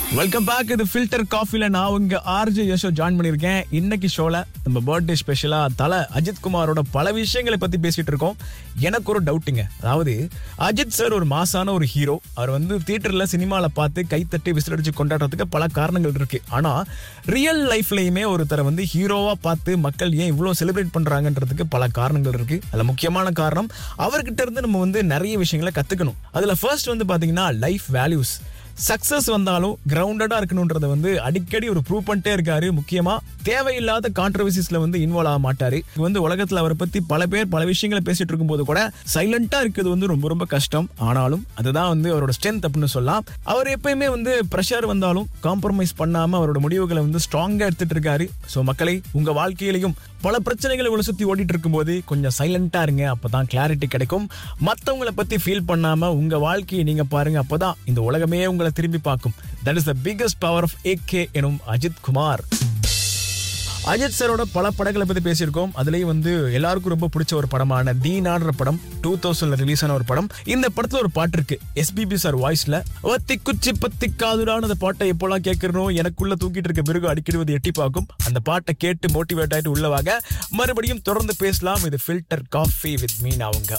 welcome back இது filter காஃபில நான் உங்க ஆர்ஜே யஷோ ஜாயின் பண்ணியிருக்கேன் இன்னைக்கு ஷோல நம்ம பர்த்டே ஸ்பெஷலா தல அஜித் குமாரோட பல விஷயங்களை பத்தி பேசிட்டு இருக்கோம் எனக்கு ஒரு டவுட்டுங்க அதாவது அஜித் சார் ஒரு மாசான ஒரு ஹீரோ அவர் வந்து தியேட்டர்ல சினிமால பார்த்து கைத்தட்டி விசிலடிச்சு கொண்டாடுறதுக்கு பல காரணங்கள் இருக்கு ஆனா ரியல் லைஃப்லயுமே ஒருத்தரை வந்து ஹீரோவா பார்த்து மக்கள் ஏன் இவ்வளவு செலிப்ரேட் பண்றாங்கன்றதுக்கு பல காரணங்கள் இருக்கு அதுல முக்கியமான காரணம் அவர்கிட்ட இருந்து நம்ம வந்து நிறைய விஷயங்களை கத்துக்கணும் அதுல ஃபர்ஸ்ட் வந்து பாத்தீங்கன்னா லைஃப் வேல்யூஸ் சக்சஸ் வந்தாலும் கிரவுண்டடா இருக்கணும்ன்றத வந்து அடிக்கடி ஒரு ப்ரூவ் பண்ணிட்டே இருக்காரு முக்கியமா தேவையில்லாத கான்ட்ரவர்சிஸ்ல வந்து இன்வால்வ் ஆக மாட்டாரு இது வந்து உலகத்துல அவரை பத்தி பல பேர் பல விஷயங்களை பேசிட்டு இருக்கும்போது கூட சைலண்டா இருக்கிறது வந்து ரொம்ப ரொம்ப கஷ்டம் ஆனாலும் அதுதான் வந்து அவரோட ஸ்ட்ரென்த் அப்படின்னு சொல்லலாம் அவர் எப்பயுமே வந்து ப்ரெஷர் வந்தாலும் காம்ப்ரமைஸ் பண்ணாம அவரோட முடிவுகளை வந்து ஸ்ட்ராங்கா எடுத்துட்டு இருக்காரு ஸோ மக்களை உங்க வாழ்க்கையிலையும் பல பிரச்சனைகள் இவ்வளவு சுத்தி ஓடிட்டு இருக்கும்போது கொஞ்சம் சைலண்டா இருங்க அப்பதான் கிளாரிட்டி கிடைக்கும் மத்தவங்களை பத்தி ஃபீல் பண்ணாம உங்க வாழ்க்கையை நீங்க பாருங்க அப்பதான் இந்த உலகமே உங்களை திரும்பி பார்க்கும் that is the biggest power of AK எனும் அஜித் குமார் அஜித் சாரோட பல படங்களை பத்தி பேசியிருக்கோம் அதுலயும் வந்து எல்லாருக்கும் ரொம்ப பிடிச்ச ஒரு படமான தீனாடுற படம் டூ தௌசண்ட்ல ரிலீஸ் ஆன ஒரு படம் இந்த படத்துல ஒரு பாட்டு இருக்கு எஸ்பிபி சார் வாய்ஸ்ல ஒத்தி குச்சி பத்தி காதுடான அந்த பாட்டை எப்போல்லாம் கேட்கறோம் எனக்குள்ள தூக்கிட்டு இருக்க மிருகம் அடிக்கடி வந்து எட்டி பார்க்கும் அந்த பாட்டை கேட்டு மோட்டிவேட் ஆயிட்டு உள்ளவாக மறுபடியும் தொடர்ந்து பேசலாம் இது ஃபில்டர் காஃபி வித் மீன் அவங்க